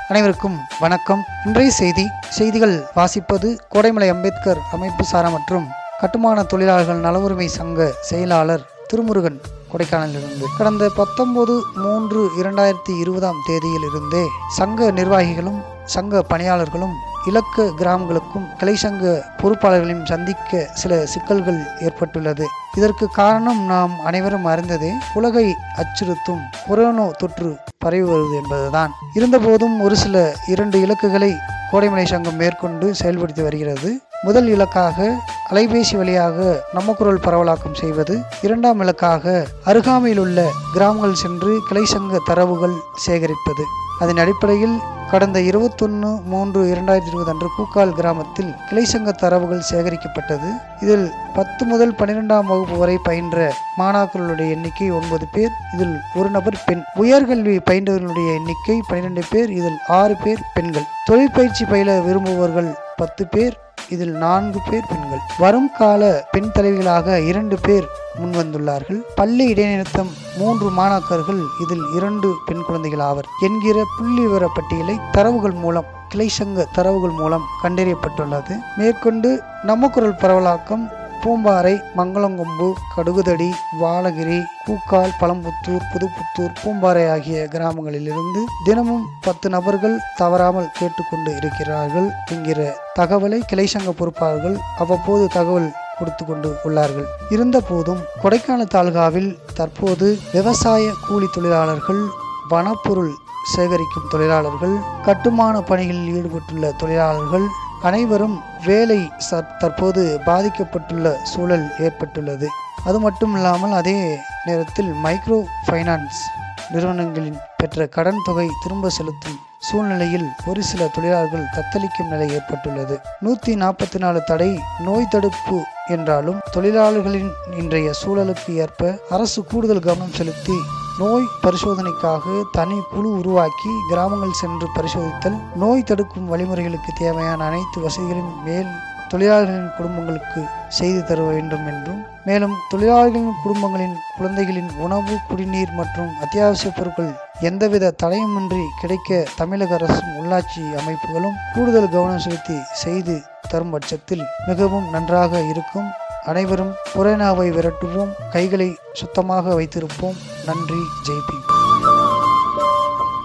அனைவருக்கும் வணக்கம் இன்றைய செய்தி செய்திகள் வாசிப்பது கோடைமலை அம்பேத்கர் அமைப்பு சாரா மற்றும் கட்டுமான தொழிலாளர்கள் நல உரிமை சங்க செயலாளர் திருமுருகன் கொடைக்கானலிலிருந்து கடந்த பத்தொன்பது மூன்று இரண்டாயிரத்தி இருபதாம் தேதியில் இருந்தே சங்க நிர்வாகிகளும் சங்க பணியாளர்களும் இலக்க கிராமங்களுக்கும் கிளை சங்க பொறுப்பாளர்களையும் சந்திக்க சில சிக்கல்கள் ஏற்பட்டுள்ளது இதற்கு காரணம் நாம் அனைவரும் அறிந்ததே உலகை அச்சுறுத்தும் கொரோனா தொற்று பரவி வருவது என்பதுதான் இருந்தபோதும் ஒரு சில இரண்டு இலக்குகளை கோடைமலை சங்கம் மேற்கொண்டு செயல்படுத்தி வருகிறது முதல் இலக்காக அலைபேசி வழியாக நம்ம குரல் பரவலாக்கம் செய்வது இரண்டாம் இலக்காக அருகாமையில் உள்ள கிராமங்கள் சென்று கிளை சங்க தரவுகள் சேகரிப்பது அதன் அடிப்படையில் கடந்த இருபத்தொன்று மூன்று இரண்டாயிரத்தி இருபது அன்று கூக்கால் கிராமத்தில் கிளை சங்க தரவுகள் சேகரிக்கப்பட்டது இதில் பத்து முதல் பன்னிரெண்டாம் வகுப்பு வரை பயின்ற மாணாக்கர்களுடைய எண்ணிக்கை ஒன்பது பேர் இதில் ஒரு நபர் பெண் உயர்கல்வி பயின்றவர்களுடைய எண்ணிக்கை பன்னிரெண்டு பேர் இதில் ஆறு பேர் பெண்கள் தொழிற்பயிற்சி பயில விரும்புபவர்கள் பத்து பேர் இதில் நான்கு பேர் பெண்கள் வரும் கால பெண் தலைவிகளாக இரண்டு பேர் முன்வந்துள்ளார்கள் பள்ளி இடைநிறுத்தம் மூன்று மாணாக்கர்கள் இதில் இரண்டு பெண் குழந்தைகள் ஆவர் என்கிற புள்ளி விவர பட்டியலை தரவுகள் மூலம் கிளை சங்க தரவுகள் மூலம் கண்டறியப்பட்டுள்ளது மேற்கொண்டு நம்ம குரல் பரவலாக்கம் பூம்பாறை மங்களங்கொம்பு கடுகுதடி வாழகிரி கூக்கால் பழம்புத்தூர் புதுப்புத்தூர் பூம்பாறை ஆகிய கிராமங்களிலிருந்து தினமும் பத்து நபர்கள் தவறாமல் கேட்டுக்கொண்டு இருக்கிறார்கள் என்கிற தகவலை கிளை சங்க பொறுப்பாளர்கள் அவ்வப்போது தகவல் கொடுத்து கொண்டு உள்ளார்கள் இருந்த போதும் கொடைக்கானல் தாலுகாவில் தற்போது விவசாய கூலி தொழிலாளர்கள் வனப்பொருள் சேகரிக்கும் தொழிலாளர்கள் கட்டுமான பணிகளில் ஈடுபட்டுள்ள தொழிலாளர்கள் அனைவரும் வேலை தற்போது பாதிக்கப்பட்டுள்ள சூழல் ஏற்பட்டுள்ளது அது மட்டும் இல்லாமல் அதே நேரத்தில் மைக்ரோ ஃபைனான்ஸ் நிறுவனங்களின் பெற்ற கடன் தொகை திரும்ப செலுத்தும் சூழ்நிலையில் ஒரு சில தொழிலாளர்கள் தத்தளிக்கும் நிலை ஏற்பட்டுள்ளது நூற்றி நாற்பத்தி நாலு தடை நோய் தடுப்பு என்றாலும் தொழிலாளர்களின் இன்றைய சூழலுக்கு ஏற்ப அரசு கூடுதல் கவனம் செலுத்தி நோய் பரிசோதனைக்காக தனி குழு உருவாக்கி கிராமங்கள் சென்று பரிசோதித்தல் நோய் தடுக்கும் வழிமுறைகளுக்கு தேவையான அனைத்து வசதிகளின் மேல் தொழிலாளர்களின் குடும்பங்களுக்கு செய்து தர வேண்டும் என்றும் மேலும் தொழிலாளர்களின் குடும்பங்களின் குழந்தைகளின் உணவு குடிநீர் மற்றும் அத்தியாவசிய பொருட்கள் எந்தவித தடையுமின்றி கிடைக்க தமிழக அரசும் உள்ளாட்சி அமைப்புகளும் கூடுதல் கவனம் செலுத்தி செய்து தரும் பட்சத்தில் மிகவும் நன்றாக இருக்கும் அனைவரும் கொரோனாவை விரட்டுவோம் கைகளை சுத்தமாக வைத்திருப்போம் நன்றி ஜெய்பி